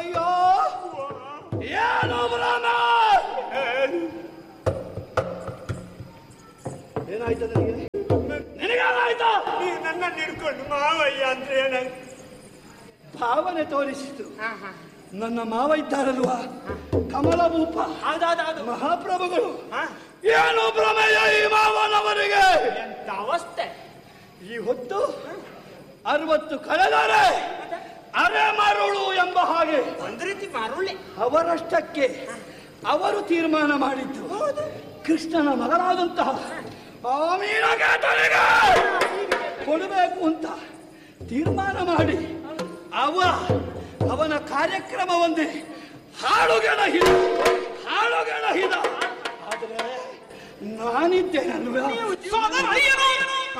ಅಯ್ಯೋ ಏನು ಬ್ರಾಹ್ಮಣ ಏನಾಯ್ತು ನನಗೆ ನಿನಗೇನಾಯ್ತು ನೀವು ನನ್ನ ಹಿಡ್ಕೊಂಡು ಮಾವಯ್ಯ ಅಂದ್ರೆ ಏನಾಗ ಭಾವನೆ ತೋರಿಸಿತು ನನ್ನ ಮಾವ ಇದ್ದಾರಲ್ವಾ ಕಮಲಭೂಪ ಹೌದೌದು ಮಹಾಪ್ರಭುಗಳು ಹಾ ಏನು ಪ್ರಮೇಯ ಈ ಮಾವನವರಿಗೆ ಎಂತ ಅವಸ್ಥೆ ಈ ಹೊತ್ತು ಅರವತ್ತು ಕಳೆದರೆ ಅರೆ ಮರುಳು ಎಂಬ ಹಾಗೆ ಒಂದ್ ರೀತಿ ಮರುಳೆ ಅವರಷ್ಟಕ್ಕೆ ಅವರು ತೀರ್ಮಾನ ಮಾಡಿದ್ದು ಕೃಷ್ಣನ ಮಗನಾದಂತಹ ಆ ಮೀನಗಾಟನಿಗೆ ಕೊಡಬೇಕು ಅಂತ ತೀರ್ಮಾನ ಮಾಡಿ ಅವ ಅವನ ಕಾರ್ಯಕ್ರಮವೊಂದೇ ಹಾಡುಗೆಣಹಿದ ಹಾಡುಗೆಣಹಿದ ಆದರೆ ನಾನಿದ್ದೇನಲ್ವ ಸೋದರ ಅಯ್ಯನೋ